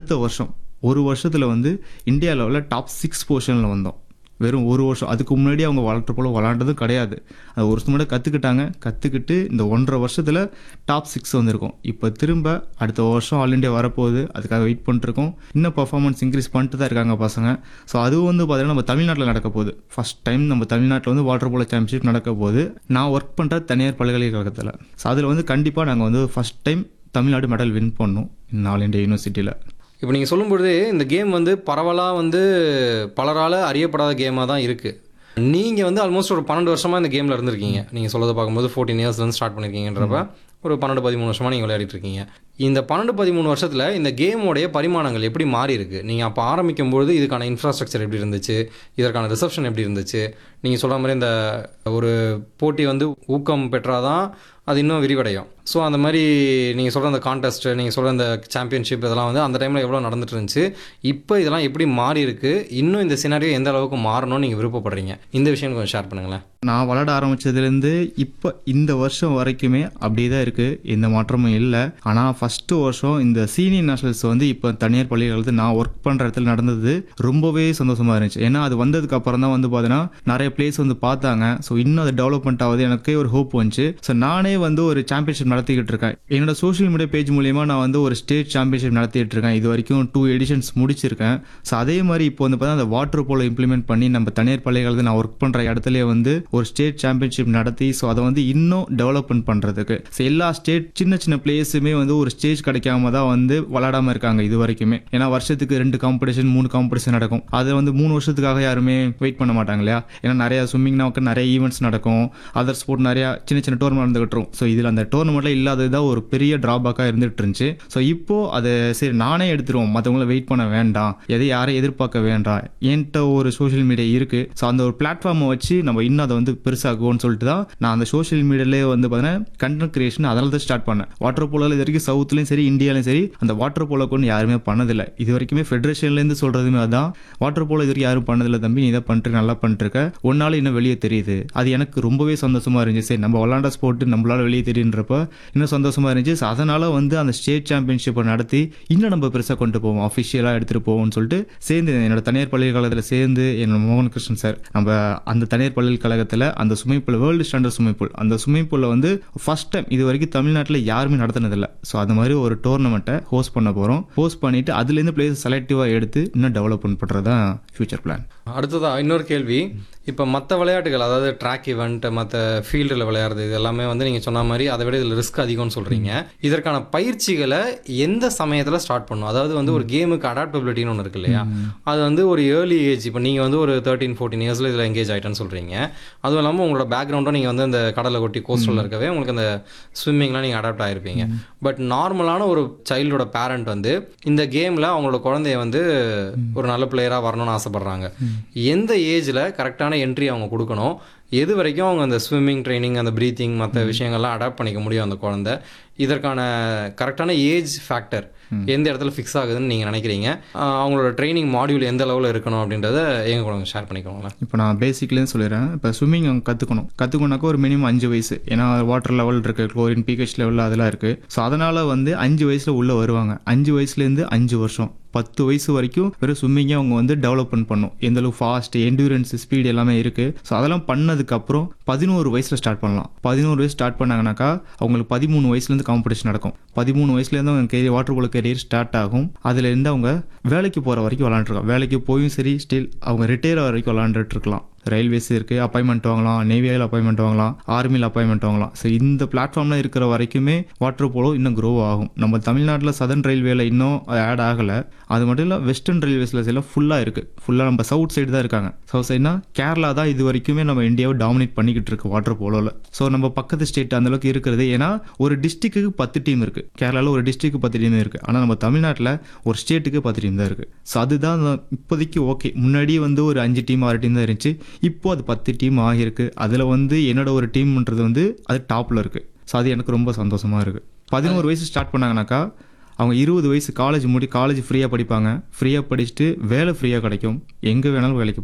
அடுத்த வருஷம் ஒரு வருஷத்தில் வந்து இந்தியா லெவலில் டாப் சிக்ஸ் பொசிஷனில் வந்தோம் வெறும் ஒரு வருஷம் அதுக்கு முன்னாடி அவங்க வளர்த்த போல விளாண்டதும் கிடையாது அது ஒரு வருஷம் முன்னாடி கற்றுக்கிட்டாங்க கற்றுக்கிட்டு இந்த ஒன்றரை வருஷத்தில் டாப் சிக்ஸ் வந்திருக்கோம் இப்போ திரும்ப அடுத்த வருஷம் ஆல் இண்டியா வரப்போகுது அதுக்காக வெயிட் பண்ணிட்டுருக்கோம் இன்னும் பர்ஃபார்மன்ஸ் இன்க்ரீஸ் பண்ணிட்டு தான் இருக்காங்க பசங்க ஸோ அதுவும் வந்து பார்த்தீங்கன்னா நம்ம தமிழ்நாட்டில் நடக்க போகுது ஃபர்ஸ்ட் டைம் நம்ம தமிழ்நாட்டில் வந்து வாட்டர் போலோ சாம்பியன்ஷிப் நடக்க போகுது நான் ஒர்க் பண்ணுற தனியார் பல்கலைக்கழகத்தில் ஸோ அதில் வந்து கண்டிப்பாக நாங்கள் வந்து first time Tamil Nadu medal win பண்ணோம் இந்த ஆல் இண்டியா யூனிவர்சிட்டியில் இப்போ நீங்கள் சொல்லும்பொழுது இந்த கேம் வந்து பரவலாக வந்து பலரால் அறியப்படாத கேமாக தான் இருக்குது நீங்கள் வந்து ஆல்மோஸ்ட் ஒரு பன்னெண்டு வருஷமாக இந்த கேமில் இருந்திருக்கீங்க நீங்கள் சொல்றதை பார்க்கும்போது ஃபோர்டீன் இயர்ஸ்லேருந்து ஸ்டார்ட் பண்ணியிருக்கீங்கன்றப்ப ஒரு பன்னெண்டு பதிமூணு வருஷமாக நீங்கள் விளையாடிட்டு இருக்கீங்க இந்த பன்னெண்டு பதிமூணு வருஷத்தில் இந்த கேமோடைய பரிமாணங்கள் எப்படி மாறி இருக்கு நீங்கள் அப்போ ஆரம்பிக்கும்போது இதுக்கான இன்ஃப்ராஸ்ட்ரக்சர் எப்படி இருந்துச்சு இதற்கான ரிசப்ஷன் எப்படி இருந்துச்சு நீங்கள் சொல்கிற மாதிரி இந்த ஒரு போட்டி வந்து ஊக்கம் பெற்றாதான் அது இன்னும் விரிவடையும் ஸோ அந்த மாதிரி நீங்கள் சொல்கிற அந்த கான்டெஸ்ட் நீங்கள் சொல்கிற அந்த சாம்பியன்ஷிப் இதெல்லாம் வந்து அந்த டைமில் எவ்வளோ நடந்துட்டு இருந்துச்சு இப்போ இதெல்லாம் எப்படி மாறி இருக்கு இன்னும் இந்த சினாரியோ எந்த அளவுக்கு மாறணும்னு நீங்கள் விருப்பப்படுறீங்க இந்த விஷயம் கொஞ்சம் ஷேர் பண்ணுங்களேன் நான் விளாட ஆரம்பிச்சதுலேருந்து இப்போ இந்த வருஷம் வரைக்குமே அப்படியே தான் இருக்குது எந்த மாற்றமும் இல்லை ஆனால் ஃபஸ்ட்டு வருஷம் இந்த சீனியர் நேஷனல்ஸ் வந்து இப்போ தனியார் பள்ளிகளுக்கு நான் ஒர்க் பண்ணுற இடத்துல நடந்தது ரொம்பவே சந்தோஷமாக இருந்துச்சு ஏன்னா அது வந்ததுக்கு அப்புறம் தான் வந்து பார்த்தீங்கன்னா நிறைய பிளேஸ் வந்து பார்த்தாங்க ஸோ இன்னும் அது டெவலப்மெண்ட் ஆகுது எனக்கே ஒரு ஹோப் வந்துச்சு ஸோ நானே வந்து ஒரு சாம்பியன்ஷிப் நடத்திக்கிட்டு இருக்கேன் என்னோட சோஷியல் மீடியா பேஜ் மூலியமா நான் வந்து ஒரு ஸ்டேட் சாம்பியன்ஷிப் நடத்திட்டு இருக்கேன் இது வரைக்கும் டூ எடிஷன்ஸ் முடிச்சிருக்கேன் ஸோ அதே மாதிரி இப்போ வந்து பார்த்தா அந்த வாட்டர் போல இம்ப்ளிமெண்ட் பண்ணி நம்ம தனியார் பள்ளிகளுக்கு நான் ஒர்க் பண்ணுற இடத்துலயே வந்து ஒரு ஸ்டேட் சாம்பியன்ஷிப் நடத்தி ஸோ அதை வந்து இன்னும் டெவலப்மெண்ட் பண்ணுறதுக்கு ஸோ எல்லா ஸ்டேட் சின்ன சின்ன பிளேஸுமே வந்து ஒரு ஸ்டேஜ் கிடைக்காம தான் வந்து விளாடாம இருக்காங்க இது வரைக்குமே ஏன்னா வருஷத்துக்கு ரெண்டு காம்படிஷன் மூணு காம்படிஷன் நடக்கும் அதை வந்து மூணு வருஷத்துக்காக யாருமே வெயிட் பண்ண மாட்டாங்க இல்லையா ஏன்னா நிறைய ஸ்விம்மிங்னாக்கு நிறைய ஈவெண்ட்ஸ் நடக்கும் அதர் ஸ்போர்ட் நிறைய சின்ன சின்ன டோர்னமெண்ட் நடந்துகிட்டு ஸோ இதில் அந்த டோர்னமெண்ட்ல இல்லாதது தான் ஒரு பெரிய டிராபேக்காக இருந்துட்டு இருந்துச்சு ஸோ இப்போ அதை சரி நானே எடுத்துருவோம் மற்றவங்கள வெயிட் பண்ண வேண்டாம் எதை யாரையும் எதிர்பார்க்க வேண்டாம் என்கிட்ட ஒரு சோஷியல் மீடியா இருக்கு ஸோ அந்த ஒரு பிளாட்ஃபார்மை வச்சு நம்ம இன்னும் அதை வந்து பெருசாகுவோம்னு சொல்லிட்டு தான் நான் அந்த சோஷியல் மீடியாலே வந்து பார்த்தீங்கன்னா கண்டென்ட் கிரியேஷன் அதனால தான் ஸ்டார்ட் பண்ணேன் வாட்டர் போலோவில் இது வரைக்கும் சவுத்துலையும் சரி இந்தியாலையும் சரி அந்த வாட்டர் போலோக்கு ஒன்று யாருமே பண்ணதில்லை இது வரைக்குமே ஃபெடரேஷன்லேருந்து சொல்கிறதுமே அதான் வாட்டர் போலோ இது வரைக்கும் யாரும் பண்ணதில்லை தம்பி நீ இதை பண்ணிட்டு நல்லா பண்ணிருக்க ஒன்னால இன்னும் வெளியே தெரியுது அது எனக்கு ரொம்பவே சந்தோஷமா இருந்துச்சு சரி நம்ம விளாண்ட ஸ்போர்ட் நம்மளால வெளியே தெரியுன்றப்ப இன்னும் சந்தோஷமா இருந்துச்சு So, அதனால வந்து அந்த ஸ்டேட் சாம்பியன்ஷிப்பை நடத்தி இன்னும் நம்ம பெருசாக கொண்டு போவோம் அஃபிஷியலாக எடுத்துகிட்டு போவோம்னு சொல்லிட்டு சேர்ந்து என்னோட தனியார் பல்கலைக்கழகத்தில் சேர்ந்து என்னோட மோகன் கிருஷ்ணன் சார் நம்ம அந்த தனியார் பல்கலைக்கழகத்தில் அந்த swimming pool world standard swimming pool அந்த ஸ்விம்மிங் பூலில் வந்து ஃபர்ஸ்ட் டைம் இது வரைக்கும் தமிழ்நாட்டில் யாருமே நடத்தினதில்லை ஸோ அது மாதிரி ஒரு டோர்னமெண்ட்டை ஹோஸ்ட் பண்ண போகிறோம் ஹோஸ்ட் பண்ணிட்டு அதுலேருந்து பிளேஸ் செலக்டிவாக எடுத்து இன்னும் டெவலப்மெண்ட் பண்ணுறது தான் ஃபியூச்சர் பிளான் அடுத்ததா இன்னொரு கேள்வி இப்போ மற்ற விளையாட்டுகள் அதாவது ட்ராக் ஈவெண்ட் மற்ற ஃபீல்டில் விளையாடுறது இது எல்லாமே வந்து நீங்கள் சொன்ன மாதிரி அதை விட இதில் ரிஸ்க் அதிகம்னு சொல்கிறீங்க இதற்கான பயிற்சிகளை எந்த சமயத்தில் ஸ்டார்ட் பண்ணும் அதாவது வந்து ஒரு கேமுக்கு அடாப்டபிலிட்டின்னு ஒன்று இருக்கு இல்லையா அது வந்து ஒரு ஏர்லி ஏஜ் இப்போ நீங்கள் வந்து ஒரு தேர்ட்டீன் ஃபோர்டீன் இயர்ஸில் இதில் எங்கேஜ் ஆகிட்டேன்னு சொல்கிறீங்க அதுவும் இல்லாமல் உங்களோட பேக்ரவுண்டும் நீங்கள் வந்து அந்த கடலை கொட்டி கோஸ்டலில் இருக்கவே உங்களுக்கு அந்த ஸ்விம்மிங்லாம் நீங்கள் அடாப்ட் ஆகிருப்பீங்க பட் நார்மலான ஒரு சைல்டோட பேரண்ட் வந்து இந்த கேமில் அவங்களோட குழந்தைய வந்து ஒரு நல்ல பிளேயராக வரணும்னு ஆசைப்படுறாங்க எந்த ஏஜில் கரெக்டான என்ட்ரி அவங்க கொடுக்கணும் எது வரைக்கும் அவங்க அந்த ஸ்விம்மிங் ட்ரைனிங் அந்த ப்ரீத்திங் மற்ற விஷயங்கள்லாம் அடாப்ட் பண்ணிக்க முடியும் அந்த குழந்தை இதற்கான கரெக்டான ஏஜ் ஃபேக்டர் எந்த இடத்துல ஃபிக்ஸ் ஆகுதுன்னு நீங்கள் நினைக்கிறீங்க ஆஹ் அவங்களோட ட்ரைனிங் மாடியூல் எந்த லெவலில் இருக்கணும் அப்படின்றத எங்க கூட ஷேர் பண்ணிக்கோங்களேன் இப்போ நான் பேசிக்லேருந்து சொல்லிடுறேன் இப்போ ஸ்விம்மிங் அவங்க கற்றுக்கணும் கற்றுக்கணுனாக்கா ஒரு மினிமம் அஞ்சு வயசு ஏன்னா வாட்டர் லெவல் இருக்கு குளோரின் பிஹெச் லெவலில் அதெல்லாம் இருக்குது ஸோ அதனால் வந்து அஞ்சு வயசில் உள்ளே வருவாங்க அஞ்சு வயசுலேருந்து அஞ்சு வருஷம் பத்து வயசு வரைக்கும் வெறும் ஸ்விம்மிங்கை அவங்க வந்து டெவலப்மெண்ட் பண்ணும் எந்த அளவுக்கு ஃபாஸ்ட் என்டூரன்ஸ் ஸ்பீடு எல்லாமே இருக்குது ஸோ அதெல்லாம் பண்ணதுக்கப்புறம் பதினோரு வயசில் ஸ்டார்ட் பண்ணலாம் பதினோரு வயசு ஸ்டார்ட் பண்ணாங்கனாக்கா அவங்களுக்கு பதிமூணு வயசுலேருந்து காம்படிஷன் நடக்கும் பதிமூணு வயசுலேருந்து அவங்க கேரியர் வாட்டர் போல கேரியர் ஸ்டார்ட் ஆகும் அதுலேருந்து அவங்க வேலைக்கு போகிற வரைக்கும் விளாண்டுருக்காங்க வேலைக்கு போயும் சரி ஸ்டில் அவங்க ரிட்டையர் வரைக்கும் விளாண்டுட்டு இருக்கலாம் ரயில்வேஸ் இருக்குது அப்பாயின்மெண்ட் வாங்கலாம் நேவியில் அப்பாயின்மெண்ட் வாங்கலாம் ஆர்மியில் அப்பாயின்மெண்ட் வாங்கலாம் ஸோ இந்த பிளாட்ஃபார்மில் இருக்கிற வரைக்குமே வாட்டர் போலோ இன்னும் க்ரோ ஆகும் நம்ம தமிழ்நாட்டில் சதர்ன் ரயில்வேல இன்னும் ஆட் ஆகலை அது மட்டும் இல்லை வெஸ்டர்ன் ரயில்வேஸில் எல்லாம் ஃபுல்லாக இருக்குது ஃபுல்லாக நம்ம சவுத் சைடு தான் இருக்காங்க சவுத் சைட்னா கேரளா தான் இது வரைக்குமே நம்ம இந்தியாவை டாமினேட் பண்ணிக்கிட்டு இருக்கு வாட்டர் போலோவில் ஸோ நம்ம பக்கத்து ஸ்டேட் அந்த அளவுக்கு இருக்கிறது ஏன்னா ஒரு டிஸ்ட்ரிக்ட்டுக்கு பத்து டீம் இருக்குது கேரளாவில் ஒரு டிஸ்ட்ரிக்ட் பத்து டீம் இருக்குது ஆனால் நம்ம தமிழ்நாட்டில் ஒரு ஸ்டேட்டுக்கு பத்து டீம் தான் இருக்குது ஸோ அதுதான் நான் இப்போதைக்கு ஓகே முன்னாடி வந்து ஒரு அஞ்சு டீம் ஆறு டீம் தான் இருந்துச்சு இப்போ அது பத்து டீம் ஆகியிருக்கு அதில் வந்து என்னோட ஒரு டீம்ன்றது வந்து அது டாப்பில் இருக்குது ஸோ அது எனக்கு ரொம்ப சந்தோஷமாக இருக்குது பதினோரு வயசு ஸ்டார்ட் பண்ணாங்கனாக்கா அவங்க இருபது வயசு காலேஜ் முடி காலேஜ் ஃப்ரீயாக படிப்பாங்க ஃப்ரீயாக படிச்சுட்டு வேலை ஃப்ரீயாக கிடைக்கும் எங்கே வேணாலும் வேலைக்கு போகலாம்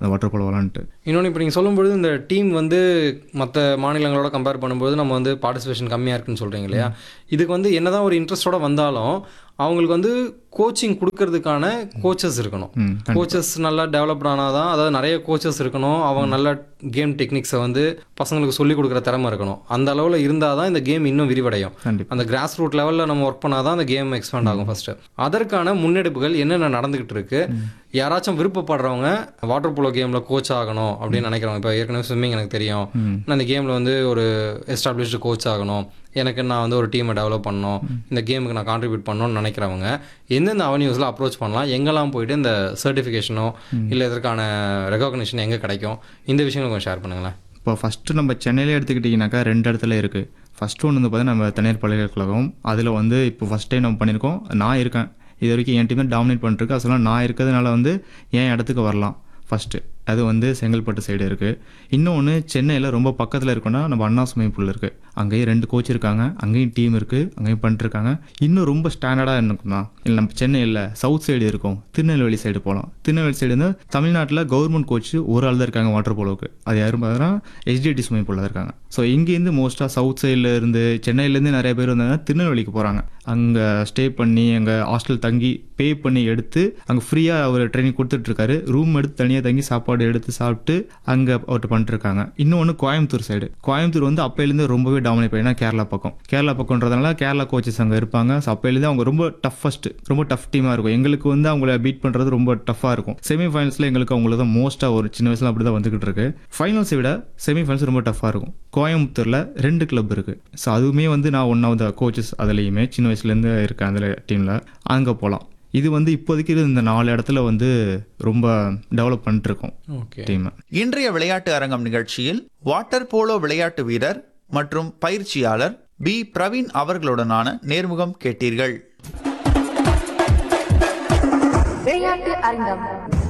அந்த வாட்டர் போலோ விளாண்டுட்டு இன்னொன்று இப்போ நீங்கள் சொல்லும்பொழுது இந்த டீம் வந்து மற்ற மாநிலங்களோட கம்பேர் பண்ணும்போது நம்ம வந்து பார்ட்டிசிபேஷன் கம்மியாக இருக்குன்னு சொல்கிறீங்க இல்லையா இதுக்கு வந்து என்னதான் ஒரு இன்ட்ரெஸ்டோட வந்தாலும் அவங்களுக்கு வந்து கோச்சிங் கொடுக்கறதுக்கான கோச்சஸ் இருக்கணும் ம் கோச்சஸ் நல்லா டெவலப்ட் ஆனால் தான் அதாவது நிறைய கோச்சஸ் இருக்கணும் அவங்க நல்ல கேம் டெக்னிக்ஸை வந்து பசங்களுக்கு சொல்லிக் கொடுக்குற திறமை இருக்கணும் அந்த அளவில் இருந்தால் தான் இந்த கேம் இன்னும் விரிவடையும் கண்டிப்பாக அந்த கிராஸ் ரூட் லெவலில் நம்ம ஒர்க் பண்ணால் தான் அந்த கேம் எக்ஸ்பேண்ட் ஆகும் ஃபஸ்ட்டு அதற்கான முன்னெடுப்புகள் என்னென்ன நடந்துகிட்டு இருக்கு யாராச்சும் விருப்பப்படுறவங்க வாட்டர் போலோ கேமில் கோச் ஆகணும் அப்படின்னு நினைக்கிறவங்க இப்போ ஏற்கனவே ஸ்விம்மிங் எனக்கு தெரியும் ம் நான் இந்த கேமில் வந்து ஒரு எஸ்டாப்ளிஷ்டு கோச் ஆகணும் எனக்கு நான் வந்து ஒரு டீமை டெவலப் பண்ணணும் இந்த கேமுக்கு நான் கான்ட்ரிபியூட் பண்ணணும்னு நினைக்கிறவங்க எந்தெந்த அவென்யூஸில் அப்ரோச் பண்ணலாம் எங்கெல்லாம் போயிட்டு இந்த சர்டிஃபிகேஷனோ இல்லை இதற்கான ரெகக்னிஷன் எங்கே கிடைக்கும் இந்த விஷயங்களை கொஞ்சம் ஷேர் பண்ணுங்களேன் இப்போ ஃபஸ்ட்டு நம்ம சென்னையிலே எடுத்துக்கிட்டிங்கனாக்கா ரெண்டு இடத்துல இருக்குது ஃபஸ்ட்டு ஒன்று வந்து பார்த்தீங்கன்னா நம்ம தனியார் பல்கலைக்கழகம் அதில் வந்து இப்போ ஃபஸ்ட் டைம் நம்ம பண்ணியிருக்கோம் நான் இருக்கேன் இது வரைக்கும் என் டீம் டாமினேட் பண்ணிட்டுருக்கு அதெல்லாம் நான் இருக்கிறதுனால வந்து என் இடத்துக்கு வரலாம் ஃபஸ்ட்டு அது வந்து செங்கல்பட்டு சைடு இருக்குது இன்னொன்று சென்னையில் ரொம்ப பக்கத்தில் இருக்குன்னா நம்ம அண்ணா ஸ்விம்மிங் பூல் இருக்குது அங்கேயும் ரெண்டு கோச் இருக்காங்க அங்கேயும் டீம் இருக்குது அங்கேயும் பண்ணிட்டுருக்காங்க இன்னும் ரொம்ப ஸ்டாண்டர்டாக இருக்கும்னா இல்லை நம்ம சென்னையில் சவுத் சைடு இருக்கும் திருநெல்வேலி சைடு போகலாம் திருநெல்வேலி சைடு வந்து தமிழ்நாட்டில் கவர்மெண்ட் கோச் ஒரு ஆள் தான் இருக்காங்க வாட்டர் போலோவுக்கு அது யாரும் பார்த்தீங்கன்னா ஹெச்டிடி ஸ்விம்மிங் பூலில் இருக்காங்க ஸோ இங்கேருந்து மோஸ்ட்டாக சவுத் சைடில் இருந்து சென்னையிலேருந்து நிறைய பேர் வந்தாங்க திருநெல்வேலிக்கு போகிறாங்க அங்கே ஸ்டே பண்ணி அங்கே ஹாஸ்டல் தங்கி பே பண்ணி எடுத்து அங்கே ஃப்ரீயாக அவர் ட்ரைனிங் கொடுத்துட்ருக்காரு ரூம் எடுத்து தனியாக தங்கி சாப்பாடு எடுத்து சாப்பிட்டு அங்கே அவர்கிட்ட பண்ணிட்டுருக்காங்க இன்னொன்று கோயம்புத்தூர் சைடு கோயம்புத்தூர் வந்து அப்பையிலேருந்து ரொம்பவே டாமினேட் பண்ணி கேரளா பக்கம் கேரளா பக்கம்ன்றதுனால கேரளா கோச்சஸ் அங்கே இருப்பாங்க ஸோ அப்பையிலேருந்து அவங்க ரொம்ப டஃபஸ்ட் ரொம்ப டஃப் டீமாக இருக்கும் எங்களுக்கு வந்து அவங்கள பீட் பண்ணுறது ரொம்ப டஃப்பாக இருக்கும் செமி ஃபைனல்ஸில் எங்களுக்கு அவங்களுக்கு தான் மோஸ்ட்டாக ஒரு சின்ன வயசுல அப்படி தான் வந்துகிட்டு இருக்கு ஃபைனல்ஸை விட செமி ஃபைனல்ஸ் ரொம்ப டஃப்பாக இருக்கும் கோயம்புத்தூரில் ரெண்டு கிளப் இருக்குது ஸோ அதுவுமே வந்து நான் ஒன் ஆஃப் த கோச்சஸ் அதுலேயுமே சின்ன வயசுலேருந்து இருக்கேன் அதில் டீமில் அங்கே போகலாம் இது வந்து இப்போதைக்கு இந்த நாலு இடத்துல வந்து ரொம்ப டெவலப் பண்ணிட்டு இருக்கோம் ஓகே டீமை இன்றைய விளையாட்டு அரங்கம் நிகழ்ச்சியில் வாட்டர் போலோ விளையாட்டு வீரர் மற்றும் பயிற்சியாளர் பி பிரவீன் அவர்களுடனான நேர்முகம் கேட்டீர்கள் விளையாட்டு அரங்கம்